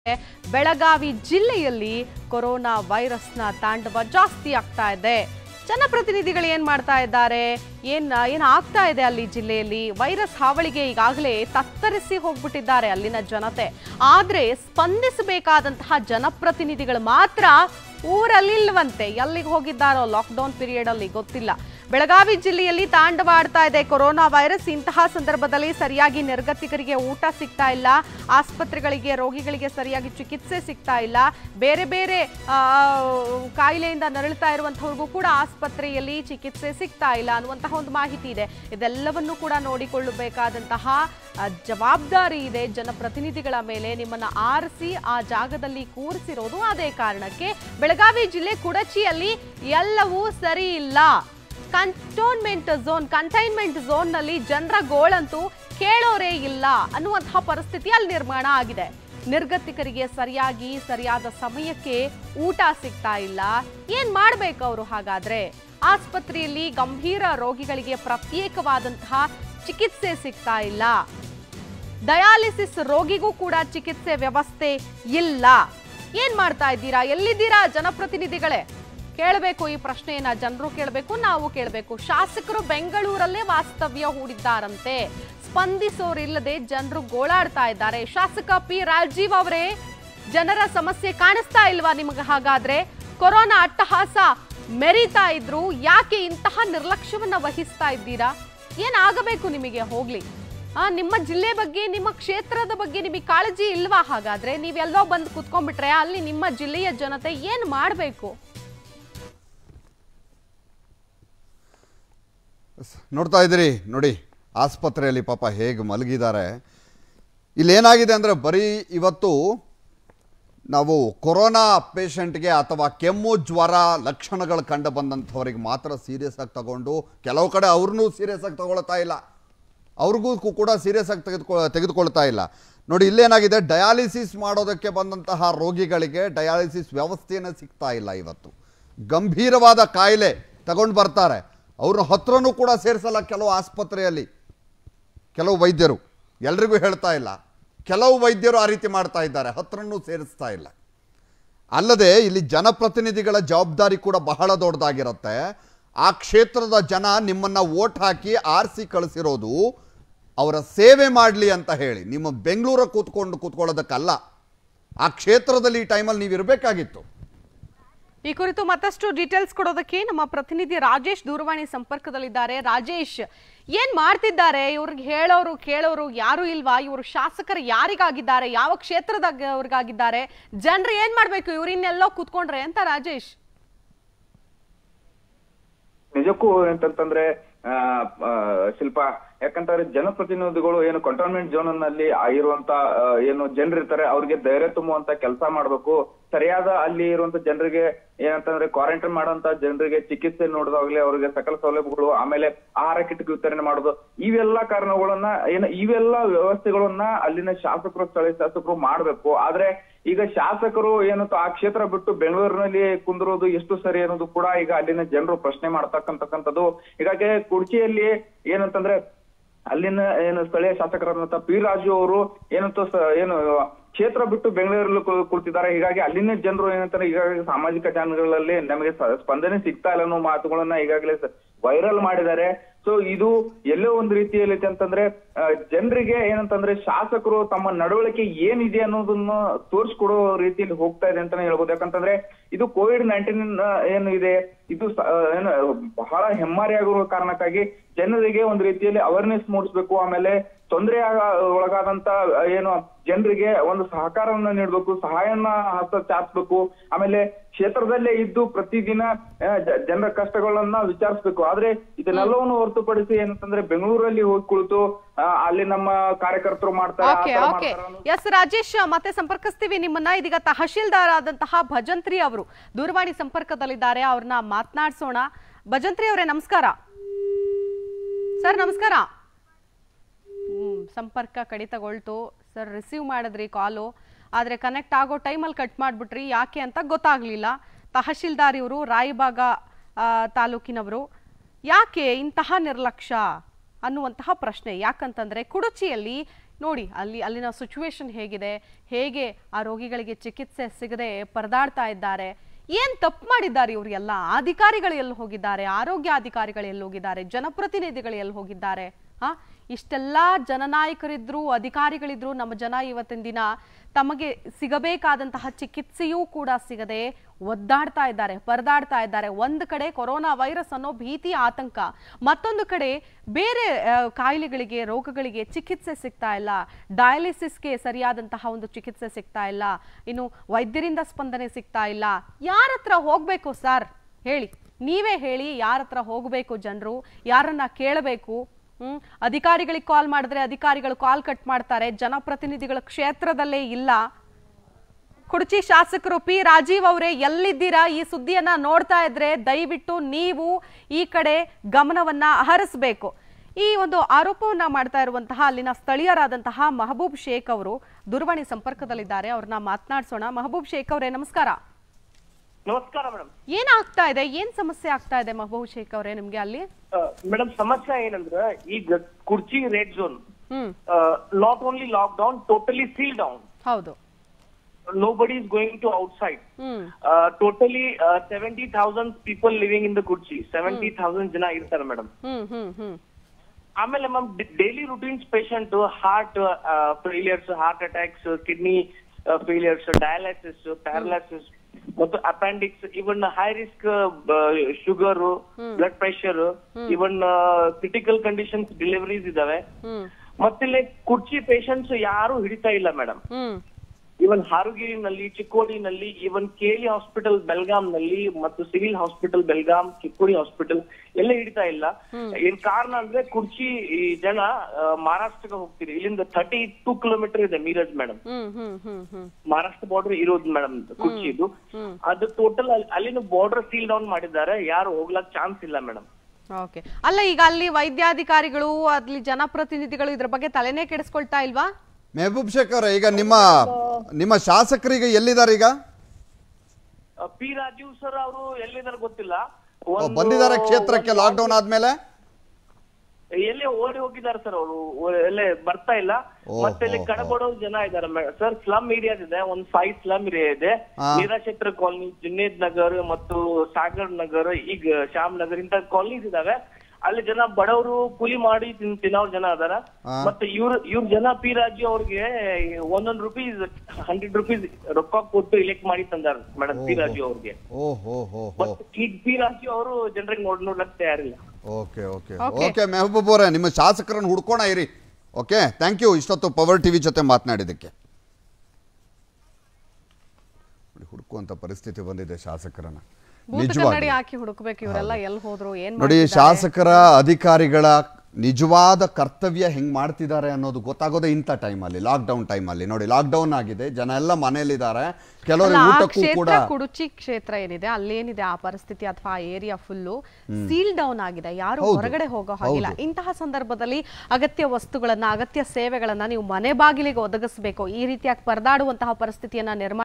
ಬೆಳಗಾವಿ ಜಿಲ್ಲೆಯಲ್ಲಿ ಕೊರೋನಾ ವೈರಸ್ನ ತಾಂಡವ ಜಾಸ್ತಿ ಆಗ್ತಾ ಇದೆ ಜನಪ್ರತಿನಿಧಿಗಳು ಏನ್ ಮಾಡ್ತಾ ಇದ್ದಾರೆ ಏನ್ ಏನ್ ಆಗ್ತಾ ಇದೆ ಅಲ್ಲಿ ಜಿಲ್ಲೆಯಲ್ಲಿ ವೈರಸ್ ಹಾವಳಿಗೆ ಈಗಾಗಲೇ ತತ್ತರಿಸಿ ಹೋಗ್ಬಿಟ್ಟಿದ್ದಾರೆ ಅಲ್ಲಿನ ಜನತೆ ಆದ್ರೆ ಸ್ಪಂದಿಸಬೇಕಾದಂತಹ ಜನಪ್ರತಿನಿಧಿಗಳು ಮಾತ್ರ ಊರಲ್ಲಿಲ್ವಂತೆ ಎಲ್ಲಿಗೆ ಹೋಗಿದ್ದಾರೋ ಲಾಕ್ಡೌನ್ ಪೀರಿಯಡ್ ಅಲ್ಲಿ ಗೊತ್ತಿಲ್ಲ ಬೆಳಗಾವಿ ಜಿಲ್ಲೆಯಲ್ಲಿ ತಾಂಡವಾಡ್ತಾ ಇದೆ ಕೊರೋನಾ ವೈರಸ್ ಇಂತಹ ಸಂದರ್ಭದಲ್ಲಿ ಸರಿಯಾಗಿ ನಿರ್ಗತಿಕರಿಗೆ ಊಟ ಸಿಗ್ತಾ ಇಲ್ಲ ಆಸ್ಪತ್ರೆಗಳಿಗೆ ರೋಗಿಗಳಿಗೆ ಸರಿಯಾಗಿ ಚಿಕಿತ್ಸೆ ಸಿಗ್ತಾ ಇಲ್ಲ ಬೇರೆ ಬೇರೆ ಆ, ಕಾಯಿಲೆಯಿಂದ ನರಳುತ್ತಾ ಇರುವಂತವ್ರಿಗೂ ಕೂಡ ಆಸ್ಪತ್ರೆಯಲ್ಲಿ ಚಿಕಿತ್ಸೆ ಸಿಗ್ತಾ ಇಲ್ಲ ಅನ್ನುವಂತಹ ಒಂದು ಮಾಹಿತಿ ಇದೆ ಇದೆಲ್ಲವನ್ನು ಕೂಡ ನೋಡಿಕೊಳ್ಳಬೇಕಾದಂತಹ ಆ, ಜವಾಬ್ದಾರಿ ಇದೆ ಜನಪ್ರತಿನಿಧಿಗಳ ಮೇಲೆ ನಿಮ್ಮನ್ನ ಆರಿಸಿ ಆ ಜಾಗದಲ್ಲಿ ಕೂರಿಸಿರೋದು ಅದೇ ಕಾರಣಕ್ಕೆ ಬೆಳಗಾವಿ ಜಿಲ್ಲೆ ಕುಡಚಿಯಲ್ಲಿ ಎಲ್ಲವೂ ಸರಿ ಇಲ್ಲ ಕಂಟೋನ್ಮೆಂಟ್ ಝೋನ್ ಕಂಟೈನ್ಮೆಂಟ್ ಝೋನ್ ನಲ್ಲಿ ಜನರ ಗೋಳಂತೂ ಕೇಳೋರೇ ಇಲ್ಲ ಅನ್ನುವಂತಹ ಪರಿಸ್ಥಿತಿ ಅಲ್ಲಿ ನಿರ್ಮಾಣ ಆಗಿದೆ ನಿರ್ಗತಿಕರಿಗೆ ಸರಿಯಾಗಿ ಸರಿಯಾದ ಸಮಯಕ್ಕೆ ಊಟ ಸಿಗ್ತಾ ಇಲ್ಲ ಏನ್ ಮಾಡ್ಬೇಕು ಅವರು ಹಾಗಾದ್ರೆ ಆಸ್ಪತ್ರೆಯಲ್ಲಿ ಗಂಭೀರ ರೋಗಿಗಳಿಗೆ ಪ್ರತ್ಯೇಕವಾದಂತಹ ಚಿಕಿತ್ಸೆ ಸಿಗ್ತಾ ಇಲ್ಲ ಡಯಾಲಿಸಿಸ್ ರೋಗಿಗೂ ಕೂಡ ಚಿಕಿತ್ಸೆ ವ್ಯವಸ್ಥೆ ಇಲ್ಲ ಏನ್ ಮಾಡ್ತಾ ಇದ್ದೀರಾ ಎಲ್ಲಿದ್ದೀರಾ ಜನಪ್ರತಿನಿಧಿಗಳೇ ಕೇಳಬೇಕು ಈ ಪ್ರಶ್ನೆಯನ್ನ ಜನರು ಕೇಳಬೇಕು ನಾವು ಕೇಳಬೇಕು ಶಾಸಕರು ಬೆಂಗಳೂರಲ್ಲೇ ವಾಸ್ತವ್ಯ ಹೂಡಿದ್ದಾರಂತೆ ಸ್ಪಂದಿಸೋರಿಲ್ಲದೆ ಜನರು ಗೋಳಾಡ್ತಾ ಇದ್ದಾರೆ ಶಾಸಕ ಪಿ ರಾಜೀವ್ ಅವರೇ ಜನರ ಸಮಸ್ಯೆ ಕಾಣಿಸ್ತಾ ಇಲ್ವಾ ನಿಮಗೆ ಹಾಗಾದ್ರೆ ಕೊರೋನಾ ಅಟ್ಟಹಾಸ ಮೆರಿತಾ ಇದ್ರು ಯಾಕೆ ಇಂತಹ ನಿರ್ಲಕ್ಷ್ಯವನ್ನ ವಹಿಸ್ತಾ ಇದ್ದೀರಾ ಏನಾಗಬೇಕು ನಿಮಗೆ ಹೋಗ್ಲಿ ಆ ನಿಮ್ಮ ಜಿಲ್ಲೆ ಬಗ್ಗೆ ನಿಮ್ಮ ಕ್ಷೇತ್ರದ ಬಗ್ಗೆ ನಿಮಗೆ ಕಾಳಜಿ ಇಲ್ವಾ ಹಾಗಾದ್ರೆ ನೀವೆಲ್ಲೋ ಬಂದು ಕುತ್ಕೊಂಡ್ಬಿಟ್ರೆ ಅಲ್ಲಿ ನಿಮ್ಮ ಜಿಲ್ಲೆಯ ಜನತೆ ಏನ್ ಮಾಡ್ಬೇಕು ಸ್- ನೋಡ್ತಾ ಇದ್ದೀರಿ ನೋಡಿ ಆಸ್ಪತ್ರೆಯಲ್ಲಿ ಪಾಪ ಹೇಗೆ ಮಲಗಿದ್ದಾರೆ ಇಲ್ಲೇನಾಗಿದೆ ಅಂದರೆ ಬರೀ ಇವತ್ತು ನಾವು ಕೊರೋನಾ ಪೇಷಂಟ್ಗೆ ಅಥವಾ ಕೆಮ್ಮು ಜ್ವರ ಲಕ್ಷಣಗಳು ಕಂಡು ಬಂದಂಥವ್ರಿಗೆ ಮಾತ್ರ ಸೀರಿಯಸ್ ಆಗಿ ತಗೊಂಡು ಕೆಲವು ಕಡೆ ಅವ್ರನ್ನೂ ಸೀರಿಯಸ್ ಆಗಿ ತಗೊಳ್ತಾ ಇಲ್ಲ ಅವ್ರಿಗೂ ಕು- ಕೂಡ ಸೀರಿಯಸ್ ಆಗಿ ತೆಗೆದುಕೊ ತೆಗೆದುಕೊಳ್ತಾ ಇಲ್ಲ ನೋಡಿ ಇಲ್ಲೇನಾಗಿದೆ ಡಯಾಲಿಸಿಸ್ ಮಾಡೋದಕ್ಕೆ ಬಂದಂತಹ ರೋಗಿಗಳಿಗೆ ಡಯಾಲಿಸಿಸ್ ವ್ಯವಸ್ಥೆನೇ ಸಿಗ್ತಾ ಇಲ್ಲ ಇವತ್ತು ಗಂಭೀರವಾದ ಕಾಯಿಲೆ ತಗೊಂಡು ಬರ್ತಾರೆ ಅವ್ರನ್ನ ಹತ್ರನೂ ಕೂಡ ಸೇರಿಸಲ್ಲ ಕೆಲವು ಆಸ್ಪತ್ರೆಯಲ್ಲಿ ಕೆಲವು ವೈದ್ಯರು ಎಲ್ರಿಗೂ ಹೇಳ್ತಾ ಇಲ್ಲ ಕೆಲವು ವೈದ್ಯರು ಆ ರೀತಿ ಮಾಡ್ತಾ ಇದ್ದಾರೆ ಹತ್ರನೂ ಸೇರಿಸ್ತಾ ಇಲ್ಲ ಅಲ್ಲದೆ ಇಲ್ಲಿ ಜನಪ್ರತಿನಿಧಿಗಳ ಜವಾಬ್ದಾರಿ ಕೂಡ ಬಹಳ ದೊಡ್ಡದಾಗಿರುತ್ತೆ ಆ ಕ್ಷೇತ್ರದ ಜನ ನಿಮ್ಮನ್ನ ಓಟ್ ಹಾಕಿ ಆರಿಸಿ ಕಳಿಸಿರೋದು ಅವರ ಸೇವೆ ಮಾಡಲಿ ಅಂತ ಹೇಳಿ ನಿಮ್ಮ ಬೆಂಗಳೂರ ಕೂತ್ಕೊಂಡು ಕೂತ್ಕೊಳ್ಳೋದಕ್ಕಲ್ಲ ಆ ಕ್ಷೇತ್ರದಲ್ಲಿ ಈ ಟೈಮಲ್ಲಿ ನೀವು ಇರಬೇಕಾಗಿತ್ತು ಈ ಕುರಿತು ಮತ್ತಷ್ಟು ಡೀಟೇಲ್ಸ್ ಕೊಡೋದಕ್ಕೆ ನಮ್ಮ ಪ್ರತಿನಿಧಿ ರಾಜೇಶ್ ದೂರವಾಣಿ ಸಂಪರ್ಕದಲ್ಲಿದ್ದಾರೆ ರಾಜೇಶ್ ಏನ್ ಮಾಡ್ತಿದ್ದಾರೆ ಇವ್ರಿಗೆ ಹೇಳೋರು ಕೇಳೋರು ಯಾರು ಇಲ್ವಾ ಇವರು ಶಾಸಕರು ಯಾರಿಗಾಗಿದ್ದಾರೆ ಯಾವ ಕ್ಷೇತ್ರದಾಗ ಅವ್ರಿಗಾಗಿದ್ದಾರೆ ಜನರು ಏನ್ ಮಾಡ್ಬೇಕು ಇವ್ರು ಇನ್ನೆಲ್ಲೋ ಕೂತ್ಕೊಂಡ್ರೆ ಅಂತ ರಾಜೇಶ್ ನಿಜಕ್ಕೂ ಎಂತಂತಂದ್ರೆ ಆ, ಆ, ಶಿಲ್ಪ ಯಾಕಂತಂದ್ರೆ ಜನಪ್ರತಿನಿಧಿಗಳು ಏನು ಕಂಟೋನ್ಮೆಂಟ್ ಝೋನ್ ನಲ್ಲಿ ಇರುವಂತ ಆ, ಏನು ಜನರಿರ್ತಾರೆ ಅವ್ರಿಗೆ ಧೈರ್ಯ ತುಂಬುವಂತ ಕೆಲಸ ಮಾಡ್ಬೇಕು ಸರಿಯಾದ ಅಲ್ಲಿ ಇರುವಂತ ಜನರಿಗೆ ಏನಂತಂದ್ರೆ ಕ್ವಾರಂಟೈನ್ ಮಾಡುವಂತ ಜನರಿಗೆ ಚಿಕಿತ್ಸೆ ನೋಡೋದಾಗ್ಲಿ ಅವ್ರಿಗೆ ಸಕಲ ಸೌಲಭ್ಯಗಳು ಆಮೇಲೆ ಆಹಾರ ಕಿಟ್ ವಿತರಣೆ ಮಾಡೋದು ಇವೆಲ್ಲ ಕಾರಣಗಳನ್ನ ಏನು ಇವೆಲ್ಲ ವ್ಯವಸ್ಥೆಗಳನ್ನ ಅಲ್ಲಿನ ಶಾಸಕರು ಸ್ಥಳೀಯ ಶಾಸಕರು ಮಾಡ್ಬೇಕು ಆದ್ರೆ ಈಗ ಶಾಸಕರು ಏನು ಆ ಕ್ಷೇತ್ರ ಬಿಟ್ಟು ಬೆಂಗಳೂರಿನಲ್ಲಿ ಕುಂದಿರೋದು ಎಷ್ಟು ಸರಿ ಅನ್ನೋದು ಕೂಡ ಈಗ ಅಲ್ಲಿನ ಜನರು ಪ್ರಶ್ನೆ ಮಾಡ್ತಕ್ಕಂತಕ್ಕಂಥದ್ದು ಹೀಗಾಗಿ ಕುರ್ಚಿಯಲ್ಲಿ ಏನಂತಂದ್ರೆ ಅಲ್ಲಿನ ಏನು ಸ್ಥಳೀಯ ಶಾಸಕರಾದಂತ ಪಿ ರಾಜು ಅವರು ಏನಂತ ಸ- ಏನು ಕ್ಷೇತ್ರ ಬಿಟ್ಟು ಬೆಂಗಳೂರಲ್ಲಿ ಕು- ಕುಳಿತಿದ್ದಾರೆ ಹೀಗಾಗಿ ಅಲ್ಲಿನ ಜನರು ಏನಂತಾರೆ ಈಗಾಗಲೇ ಸಾಮಾಜಿಕ ಜಾಲಗಳಲ್ಲಿ ನಮಗೆ ಸ- ಸ್ಪಂದನೆ ಸಿಗ್ತಾ ಇಲ್ಲ ಅನ್ನೋ ಮಾತುಗಳನ್ನ ಈಗಾಗಲೇ ವೈರಲ್ ಮಾಡಿದ್ದಾರೆ ಸೊ ಇದು ಎಲ್ಲೋ ಒಂದು ರೀತಿಯಲ್ಲಿ ಅಂತಂದ್ರೆ ಜನರಿಗೆ ಏನಂತಂದ್ರೆ ಶಾಸಕರು ತಮ್ಮ ನಡವಳಿಕೆ ಏನಿದೆ ಅನ್ನೋದನ್ನ ತೋರಿಸ್ಕೊಡೋ ರೀತಿಯಲ್ಲಿ ಹೋಗ್ತಾ ಇದೆ ಅಂತಾನೆ ಹೇಳ್ಬೋದು ಯಾಕಂತಂದ್ರೆ ಇದು ಕೋವಿಡ್ ನೈನ್ಟೀನ್ ಏನು ಇದೆ ಇದು ಸ- ಆ, ಏನು ಬಹಳ ಹೆಮ್ಮಾರಿಯಾಗಿರುವ ಕಾರಣಕ್ಕಾಗಿ ಜನರಿಗೆ ಒಂದು ರೀತಿಯಲ್ಲಿ ಅವೇರ್ನೆಸ್ ಮೂಡಿಸ್ಬೇಕು ಆಮೇಲೆ ತೊಂದರೆ ಒಳಗಾದಂತ ಆ, ಏನು ಜನರಿಗೆ ಒಂದು ಸಹಕಾರವನ್ನ ನೀಡಬೇಕು ಸಹಾಯನ ಹಸ್ತ ಚಾಚಬೇಕು ಆಮೇಲೆ ಕ್ಷೇತ್ರದಲ್ಲೇ ಇದ್ದು ಪ್ರತಿದಿನ ಆ, ಜ- ಜನರ ಕಷ್ಟಗಳನ್ನ ವಿಚಾರಿಸ್ಬೇಕು ಆದ್ರೆ ಇದನ್ನೆಲ್ಲವನ್ನು ಹೊರತುಪಡಿಸಿ ಏನಂತಂದ್ರೆ ಬೆಂಗಳೂರಲ್ಲಿ ಹೋಗಿ ಕುಳಿತು ಆ, ಅಲ್ಲಿ ನಮ್ಮ ಕಾರ್ಯಕರ್ತರು ಮಾಡ್ತಾರೆ ಆ ಓಕೆ ಥರ ಓಕೆ ಮಾಡ್ತಾರೆ ಅನ್ನೋ- ಎಸ್ ರಾಜೇಶ್ ಮತ್ತೆ ಸಂಪರ್ಕಿಸ್ತೀವಿ ನಿಮ್ಮನ್ನ ಇದೀಗ ತಹಶೀಲ್ದಾರ್ ಆದಂತಹ ಭಜಂತ್ರಿ ಅವರು ದೂರವಾಣಿ ಸಂಪರ್ಕದಲ್ಲಿದ್ದಾರೆ ಅವ್ರನ್ನ ಮಾತನಾಡ್ಸೋಣ ಭಜಂತ್ರಿ ಅವರೇ ನಮಸ್ಕಾರ ಸರ್ ನಮಸ್ಕಾರ ಹ್ಮ್, ಸಂಪರ್ಕ ಕಡಿತಗೊಳ್ತು ಸರ್ ರಿಸೀವ್ ಮಾಡಿದ್ರಿ ಕಾಲು ಆದರೆ ಕನೆಕ್ಟ್ ಆಗೋ ಟೈಮಲ್ಲಿ ಕಟ್ ಮಾಡಿಬಿಟ್ರಿ ಯಾಕೆ ಅಂತ ಗೊತ್ತಾಗಲಿಲ್ಲ ತಹಶೀಲ್ದಾರ್ ಇವರು ರಾಯಬಾಗ ಆ, ತಾಲೂಕಿನವರು ಯಾಕೆ ಇಂತಹ ನಿರ್ಲಕ್ಷ್ಯ ಅನ್ನುವಂತಹ ಪ್ರಶ್ನೆ ಯಾಕಂತಂದ್ರೆ ಕುಡುಚಿಯಲ್ಲಿ ನೋಡಿ ಅಲ್ಲಿ ಅಲ್ಲಿನ ಸಿಚುವೇಶನ್ ಹೇಗಿದೆ ಹೇಗೆ ಆ ರೋಗಿಗಳಿಗೆ ಚಿಕಿತ್ಸೆ ಸಿಗದೆ ಪರದಾಡ್ತಾ ಇದ್ದಾರೆ ಏನ್ ತಪ್ಪು ಮಾಡಿದ್ದಾರೆ ಇವ್ರು ಎಲ್ಲ ಅಧಿಕಾರಿಗಳು ಎಲ್ಲಿ ಹೋಗಿದ್ದಾರೆ ಆರೋಗ್ಯ ಅಧಿಕಾರಿಗಳು ಎಲ್ಲಿ ಹೋಗಿದ್ದಾರೆ ಜನಪ್ರತಿನಿಧಿಗಳು ಎಲ್ಲಿ ಹೋಗಿದ್ದಾರೆ ಹಾ ಇಷ್ಟೆಲ್ಲ ಜನನಾಯಕರಿದ್ರು ಅಧಿಕಾರಿಗಳಿದ್ರು ನಮ್ಮ ಜನ ಇವತ್ತಿನ ದಿನ ತಮಗೆ ಸಿಗಬೇಕಾದಂತಹ ಚಿಕಿತ್ಸೆಯೂ ಕೂಡ ಸಿಗದೆ ಒದ್ದಾಡ್ತಾ ಇದ್ದಾರೆ ಪರದಾಡ್ತಾ ಇದ್ದಾರೆ ಒಂದು ಕಡೆ ಕೊರೋನಾ ವೈರಸ್ ಅನ್ನೋ ಭೀತಿ ಆತಂಕ ಮತ್ತೊಂದು ಕಡೆ ಬೇರೆ ಆ, ಕಾಯಿಲೆಗಳಿಗೆ ರೋಗಗಳಿಗೆ ಚಿಕಿತ್ಸೆ ಸಿಗ್ತಾ ಇಲ್ಲ ಡಯಾಲಿಸಿಸ್ಗೆ ಸರಿಯಾದಂತಹ ಒಂದು ಚಿಕಿತ್ಸೆ ಸಿಗ್ತಾ ಇಲ್ಲ ಇನ್ನು ವೈದ್ಯರಿಂದ ಸ್ಪಂದನೆ ಸಿಗ್ತಾ ಇಲ್ಲ ಯಾರ ಹತ್ರ ಹೋಗ್ಬೇಕು ಸರ್ ಹೇಳಿ ನೀವೇ ಹೇಳಿ ಯಾರ ಹತ್ರ ಹೋಗಬೇಕು ಜನರು ಯಾರನ್ನ ಕೇಳಬೇಕು ಹ್ಮ್ ಅಧಿಕಾರಿಗಳಿಗೆ ಕಾಲ್ ಮಾಡಿದ್ರೆ ಅಧಿಕಾರಿಗಳು ಕಾಲ್ ಕಟ್ ಮಾಡ್ತಾರೆ ಜನಪ್ರತಿನಿಧಿಗಳ ಕ್ಷೇತ್ರದಲ್ಲೇ ಇಲ್ಲ ಕುಡ್ಚಿ ಶಾಸಕರು ಪಿ ರಾಜೀವ್ ಅವರೇ ಎಲ್ಲಿದ್ದೀರಾ ಈ ಸುದ್ದಿಯನ್ನ ನೋಡ್ತಾ ಇದ್ರೆ ದಯವಿಟ್ಟು ನೀವು ಈ ಕಡೆ ಗಮನವನ್ನ ಹರಿಸಬೇಕು ಈ ಒಂದು ಆರೋಪವನ್ನ ಮಾಡ್ತಾ ಇರುವಂತಹ ಅಲ್ಲಿನ ಸ್ಥಳೀಯರಾದಂತಹ ಮಹಬೂಬ್ ಶೇಖ್ ಅವರು ದೂರವಾಣಿ ಸಂಪರ್ಕದಲ್ಲಿದ್ದಾರೆ ಅವ್ರನ್ನ ಮಾತನಾಡ್ಸೋಣ ಮಹಬೂಬ್ ಶೇಖ್ ಅವರೇ ನಮಸ್ಕಾರ ನಮಸ್ಕಾರ ಮೇಡಮ್ ಏನಾಗ್ತಾ ಇದೆ ಏನ್ ಸಮಸ್ಯೆ ಆಗ್ತಾ ಇದೆ ಮಹಬೂಬ್ ಶೇಖ್ ಅವರೇ ನಿಮ್ಗೆ ಅಲ್ಲಿ ಮೇಡಮ್ ಸಮಸ್ಯೆ ಏನಂದ್ರೆ ಈಗ Kurchi red zone hmm not only lockdown totally seal down ಹೌದು nobody is going to outside hmm totally seventy thousand people living in the Kurchi seventy thousand ಜನ ಇರ್ತಾರೆ ಮೇಡಮ್ ಹ್ಮ್ ಹ್ಮ್ ಹ್ಮ್ ಆಮೇಲೆ ma'am daily routines patient heart failures heart attacks kidney failures dialysis paralysis ಮತ್ತು appendix even high risk sugar blood pressure even critical conditions deliveries ಇದಾವೆ hmm ಮತ್ತಿಲ್ಲಿ ಕುರ್ಚಿ patients ಯಾರು ಹಿಡಿತಾ ಇಲ್ಲ ಮೇಡಮ್ ಹ್ಮ್ ಇವನ್ ಹಾರುಗಿರಿನಲ್ಲಿ ಚಿಕ್ಕೋಡಿನಲ್ಲಿ ಇವನ್ ಕೆಲಿ ಹಾಸ್ಪಿಟಲ್ ಬೆಲ್ಗಾಂ ನಲ್ಲಿ ಮತ್ತು civil hospital Belgaum Chikkodi hospital ಎಲ್ಲ ಹಿಡಿತಾ ಇಲ್ಲ ಏನ್ ಕಾರಣ ಅಂದ್ರೆ ಕುರ್ಚಿ ಈ ಜನ ಆ, ಮಹಾರಾಷ್ಟ್ರಕ್ಕೆ ಹೋಗ್ತೀರಿ ಇಲ್ಲಿಂದ ಥರ್ಟಿ ಟೂ ಕಿಲೋಮೀಟರ್ ಇದೆ Miraj madam hmm hmm hmm hmm Maharashtra border ಇರೋದು ಮೇಡಮ್ ಕುರ್ಚಿದು ಹ್ಮ್. ಅದು ಟೋಟಲ್ ಅಲ್ಲಿನ ಬಾರ್ಡರ್ ಸೀಲ್ ಡೌನ್ ಮಾಡಿದ್ದಾರೆ ಯಾರು ಹೋಗ್ಲಕ್ ಚಾನ್ಸ್ ಇಲ್ಲ ಮೇಡಮ್ ಓಕೆ ಅಲ್ಲ ಈಗ ಅಲ್ಲಿ ವೈದ್ಯಾಧಿಕಾರಿಗಳು ಅಲ್ಲಿ ಜನಪ್ರತಿನಿಧಿಗಳು ಇದ್ರ ಬಗ್ಗೆ ತಲೆನೇ ಕೆಡಿಸ್ಕೊಳ್ತಾ ಇಲ್ವಾ ಮೆಹಬೂಬ್ ಶೇಖ್ ಅವರೇ ಈಗ ನಿಮ್ಮ ನಿಮ್ಮ ಶಾಸಕರಿಗೆ ಎಲ್ಲಿದ್ದಾರೆ ಈಗ ಪಿ ರಾಜೀವ್ ಸರ್ ಅವರು ಎಲ್ಲಿದ್ದಾರೆ ಗೊತ್ತಿಲ್ಲ ಓ, ಒಂದು- ಬಂದಿದ್ದಾರೆ ಕ್ಷೇತ್ರಕ್ಕೆ ಲಾಕ್ಡೌನ್ ಆದ್ಮೇಲೆ ಎಲ್ಲೇ ಓಡಿ ಹೋಗಿದ್ದಾರೆ ಸರ್ ಅವರು ಎಲ್ಲೇ ಬರ್ತಾ ಇಲ್ಲ ಓ, ಮತ್ತೆ ಇಲ್ಲಿ ಓ, ಕಡಬಡೋ ಜನ ಇದ್ದಾರೆ ಸರ್ ಸ್ಲಮ್ ಏರಿಯಾ ಇದೆ ಒಂದ್ ಫೈವ್ ಸ್ಲಮ್ ಏರಿಯಾ ಇದೆ ಹಾ. ನೀರಾಕ್ಷೇತ್ರ ಕಾಲನಿ ಜುನೇದ್ ನಗರ್ ಮತ್ತು ಸಾಗರ್ ನಗರ್ ಈಗ ಶ್ಯಾಮ್ ನಗರ್ ಇಂತ ಕಾಲನೀಸ್ ಇದಾವೆ ಅಲ್ಲಿ ಜನ ಬಡವರು ಕೂಲಿ ಮಾಡಿ ತಿನ್ ತಿನ್ನೋರ್ ಜನ ಅದಾರ ಹಾ. ಮತ್ತೆ ಇವ್ರ ಇವ್ರ ಜನ ಪಿ ರಾಜು ಅವ್ರಿಗೆ ಒಂದೊಂದ್ ರುಪೀಸ್ ಹಂಡ್ರೆಡ್ ರುಪೀಸ್ ರೊಕ್ಕ ಕೊಟ್ಟು ಇಲೆಕ್ಟ್ ಮಾಡಿ ತಂದಾರ ಮೇಡಮ್ ಪಿ ಓ, ರಾಜು ಅವ್ರಿಗೆ ಓ ಹೋ ಹೋ ಹೋ ಬಟ್ ಈ ಪಿ ರಾಜು ಅವರು ಜನರಿಗೆ ನೋಡ್ ನೋಡ್ಲಕ್ ತಯಾರಿಲ್ಲ okay okay Okay. Okay Mehboob ಅವರೇ ನಿಮ್ಮ ಶಾಸಕರನ್ನು ಹುಡ್ಕೋಣ ಇರಿ ಓಕೆ ಥ್ಯಾಂಕ್ ಯು ಇಷ್ಟೊತ್ತು ಪವರ್ ಟಿವಿ ಜೊತೆ ಮಾತನಾಡಿದ್ದಕ್ಕೆ ನೋಡಿ, ಹುಡುಕುವಂತ ಪರಿಸ್ಥಿತಿ ಬಂದಿದೆ ಶಾಸಕರನ್ನ ಭೂತ ನಿಜವಾಗಿ ಕನ್ನಡಿ ಹಾಕಿ ಹುಡುಕ್ಬೇಕು ಇವರೆಲ್ಲ ಎಲ್ಲಿ ಹೋದ್ರು ಏನ್ ನೋಡಿ ಮಾಡ್ತಿದ್ದಾರೆ? ಶಾಸಕರ ಅಧಿಕಾರಿಗಳ ನಿಜವಾದ ಕರ್ತವ್ಯ ಹೆಂಗ್ ಮಾಡ್ತಿದ್ದಾರೆ ಅನ್ನೋದು ಗೊತ್ತಾಗೋದೇ ಇಂಥ ಟೈಮಲ್ಲಿ ಲಾಕ್ಡೌನ್ ಟೈಮಲ್ಲಿ ನೋಡಿ ಲಾಕ್ಡೌನ್ ಆಗಿದೆ ಜನ ಎಲ್ಲ ಮನೆಯಲ್ಲಿದ್ದಾರೆ ಕೆಲವರು ಅಲ್ಲ, ಆ ಊಟಕ್ಕೂ ಕೂಡ ಕ್ಷೇತ್ರ ಕುಡುಚಿ ಕ್ಷೇತ್ರ ಏನಿದೆ ಅಲ್ಲೇನಿದೆ ಆ ಪರಿಸ್ಥಿತಿ ಅಥವಾ ಆ ಏರಿಯಾ ಫುಲ್ಲು ಸೀಲ್ ಡೌನ್ ಆಗಿದೆ ಯಾರು ಹೌದು. ಹೊರಗಡೆ ಹೋಗೋ ಹಾಗಿಲ್ಲ ಹೌದು. ಇಂತಹ ಸಂದರ್ಭದಲ್ಲಿ ಅಗತ್ಯ ವಸ್ತುಗಳನ್ನ ಅಗತ್ಯ ಸೇವೆಗಳನ್ನ ನೀವು ಮನೆ ಬಾಗಿಲಿಗೆ ಒದಗಿಸಬೇಕು ಈ ರೀತಿಯಾಗಿ ಪರದಾಡುವಂತಹ ಪರಿಸ್ಥಿತಿಯನ್ನ ನಿರ್ಮಾಣ